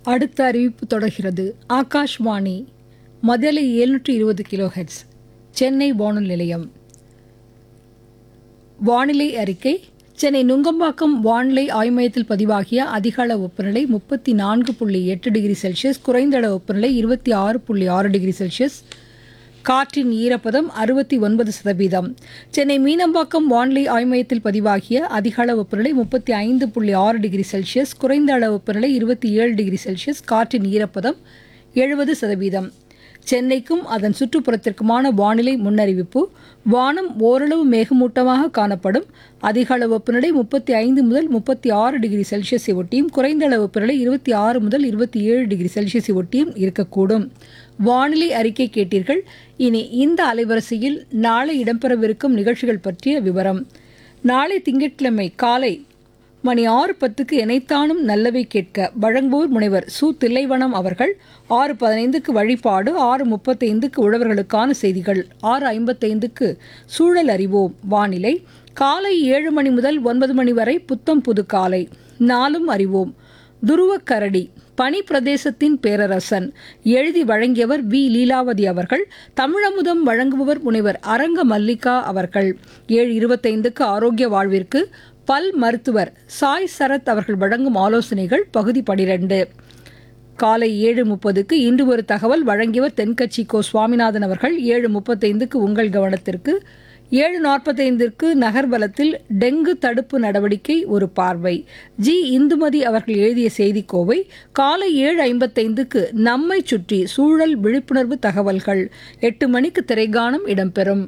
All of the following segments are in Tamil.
அடுத்த அறிவிப்பு தொடர்கிறது ஆகாஷ்வாணி மதலை எழுநூற்றி இருபது கிலோ ஹெட்ஸ் சென்னை வானொலி நிலையம் வானிலை அறிக்கை சென்னை நுங்கம்பாக்கம் வானிலை ஆய்வு மையத்தில் பதிவாகிய அதிகள வெப்பநிலை முப்பத்தி நான்கு புள்ளி எட்டு டிகிரி செல்சியஸ் குறைந்த அளவு வெப்பநிலை இருபத்தி ஆறு புள்ளி ஆறு டிகிரி செல்சியஸ் காற்றின் ஈரப்பதம் அறுபத்தி ஒன்பது சதவீதம் சென்னை மீனம்பாக்கம் வானிலை ஆய்வு மையத்தில் பதிவாகிய அதிகள வெப்பநிலை முப்பத்தி ஐந்து புள்ளி ஆறு டிகிரி செல்சியஸ் குறைந்த அளவு வெப்பநிலை இருபத்தி ஏழு டிகிரி செல்சியஸ் காற்றின் ஈரப்பதம் எழுபது சதவீதம் சென்னைக்கும் அதன் சுற்றுப்புறத்திற்குமான வானிலை முன்னறிவிப்பு வானம் ஓரளவு மேகமூட்டமாக காணப்படும் அதிக அளவு வெப்பநிலை முப்பத்தி ஐந்து முதல் முப்பத்தி ஆறு டிகிரி செல்சியஸை ஒட்டியும் குறைந்த அளவு வெப்பநிலை இருபத்தி ஆறு முதல் இருபத்தி ஏழு டிகிரி செல்சியஸை ஒட்டியும் இருக்கக்கூடும் வானிலை அறிக்கை கேட்டீர்கள் இனி இந்த அலைவரிசையில் நாளை இடம்பெறவிருக்கும் நிகழ்ச்சிகள் பற்றிய விவரம் நாளை திங்கட்கிழமை காலை மணி ஆறு பத்துக்கு இணைத்தானும் நல்லவை கேட்க வழங்குவோர் முனைவர் சு தில்லைவனம் அவர்கள் ஆறு பதினைந்துக்கு வழிபாடு ஆறு முப்பத்தைந்துக்கு உழவர்களுக்கான செய்திகள் ஆறு ஐம்பத்தைந்துக்கு சூழல் அறிவோம் வானிலை காலை ஏழு மணி முதல் ஒன்பது மணி வரை புத்தம் புது காலை நாளும் அறிவோம் துருவக் கரடி பனி பிரதேசத்தின் பேரரசன் எழுதி வழங்கியவர் வி லீலாவதி அவர்கள் தமிழமுதம் வழங்குபவர் முனைவர் அரங்க மல்லிகா அவர்கள் ஏழு இருபத்தைந்துக்கு ஆரோக்கிய வாழ்விற்கு பல் மருத்துவர் சாய் சரத் அவர்கள் வழங்கும் ஆலோசனைகள் பகுதி பனிரெண்டு காலை ஏழு முப்பதுக்கு இன்று ஒரு தகவல் வழங்கியவர் தென்கட்சி கோ சுவாமிநாதன் அவர்கள் ஏழு முப்பத்தைந்துக்கு உங்கள் கவனத்திற்கு ஏழு நாற்பத்தைந்திற்கு நகர்வலத்தில் டெங்கு தடுப்பு நடவடிக்கை ஒரு பார்வை ஜி இந்துமதி அவர்கள் எழுதிய செய்திக்கோவை காலை ஏழு ஐம்பத்தைந்துக்கு நம்மை சுற்றி சூழல் விழிப்புணர்வு தகவல்கள் எட்டு மணிக்கு திரைகானம் இடம்பெறும்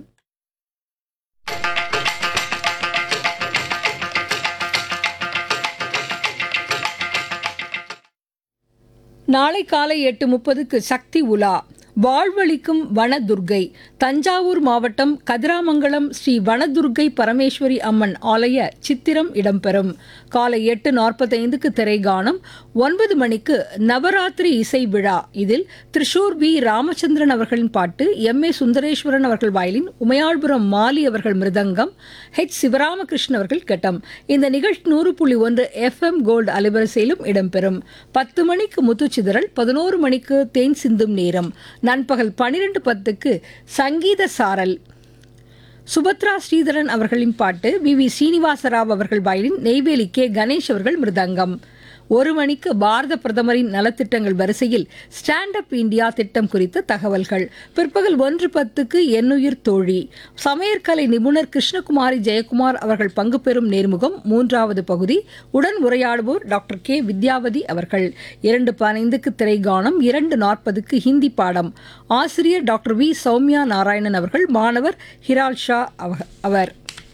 நாளை காலை எட்டு முப்பதுக்கு சக்தி உலா வாழ்வளிக்கும் வனதுர்கை தஞ்சாவூர் மாவட்டம் கதிராமங்கலம் ஸ்ரீ வனதுர்கை பரமேஸ்வரி அம்மன் ஆலய சித்திரம் இடம்பெறும் காலை எட்டு நாற்பத்தைந்துக்கு திரைகானம் ஒன்பது மணிக்கு நவராத்திரி இசை விழா இதில் திரிஷூர் வி ராமச்சந்திரன் அவர்களின் பாட்டு எம் ஏ சுந்தரேஸ்வரன் அவர்கள் வயலின் உமையாள்புரம் மாலி அவர்கள் மிருதங்கம் ஹெச் சிவராமகிருஷ்ணன் அவர்கள் கட்டம் இந்த நிகழ்ச்சி நூறு புள்ளி ஒன்று எஃப்எம் கோல்டு அலைவரிசையிலும் இடம்பெறும் பத்து மணிக்கு முத்துச்சிதறல் பதினோரு மணிக்கு தேன் சிந்தும் நேரம் நண்பகல் பனிரெண்டு பத்துக்கு சங்கீத சாரல் சுபத்ரா ஸ்ரீதரன் அவர்களின் பாட்டு வி வி ஸ்ரீனிவாசராவ் அவர்கள் வயலின் நெய்வேலி கே கணேஷ் அவர்கள் மிருதங்கம் ஒரு மணிக்கு பாரத பிரதமரின் நலத்திட்டங்கள் வரிசையில் ஸ்டாண்ட் அப் இந்தியா திட்டம் குறித்த தகவல்கள் பிற்பகல் ஒன்று பத்துக்கு எண்ணுயிர் தோழி சமையற்கலை நிபுணர் கிருஷ்ணகுமாரி ஜெயக்குமார் அவர்கள் பங்கு பெறும் நேர்முகம் மூன்றாவது பகுதி உடன் உரையாடுவோர் டாக்டர் கே வித்யாவதி அவர்கள் இரண்டு பதினைந்துக்கு திரைகானம் இரண்டு நாற்பதுக்கு ஹிந்தி பாடம் ஆசிரியர் டாக்டர் வி சௌமியா நாராயணன் அவர்கள் மாணவர் ஹிரால் ஷா அவர்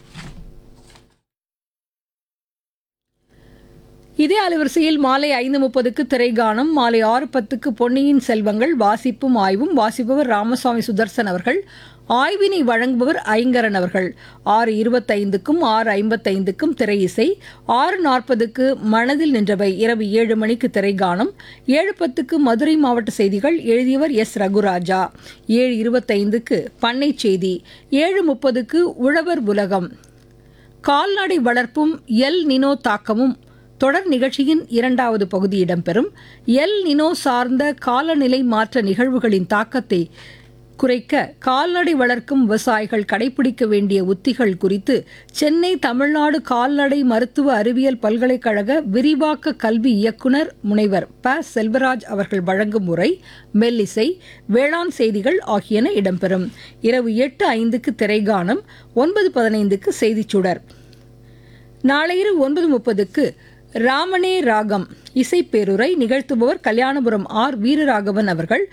இதே அலைவரிசையில் மாலை ஐந்து முப்பதுக்கு திரைகானம் மாலை ஆறு பத்துக்கு பொன்னியின் செல்வங்கள் வாசிப்பும் ஆய்வும் வாசிப்பவர் ராமசுவாமி சுதர்சன் அவர்கள் ஆய்வினை வழங்குபவர் ஐங்கரன் அவர்கள் ஆறு இருபத்தைந்துக்கும் ஆறு ஐம்பத்தைந்துக்கும் திரை இசை ஆறு நாற்பதுக்கு மனதில் நின்றவை இரவு ஏழு மணிக்கு திரைகானம் ஏழு பத்துக்கு மதுரை மாவட்ட செய்திகள் எழுதியவர் எஸ் ரகுராஜா ஏழு இருபத்தைந்துக்கு பண்ணை செய்தி ஏழு முப்பதுக்கு உழவர் உலகம் கால்நடை வளர்ப்பும் எல் நினோ தாக்கமும் தொடர் நிகழ்ச்சியின் இரண்டாவது பகுதி இடம்பெறும் எல் நினோ சார்ந்த காலநிலை மாற்ற நிகழ்வுகளின் தாக்கத்தை குறைக்க கால்நடை வளர்க்கும் விவசாயிகள் கடைபிடிக்க வேண்டிய உத்திகள் குறித்து சென்னை தமிழ்நாடு கால்நடை மருத்துவ அறிவியல் பல்கலைக்கழக விரிவாக்க கல்வி இயக்குனர் முனைவர் ப செல்வராஜ் அவர்கள் வழங்கும் உரை மெல்லிசை வேளாண் செய்திகள் ஆகியன இடம்பெறும் இரவு எட்டு ஐந்துக்கு திரைகானம் ஒன்பது பதினைந்துக்கு செய்திச்சுடர் நாளையிரு ஒன்பது முப்பதுக்கு ராமனே ராகம் இசைப்பேருரை நிகழ்த்துபவர் கல்யாணபுரம் ஆர் வீரராகவன் அவர்கள்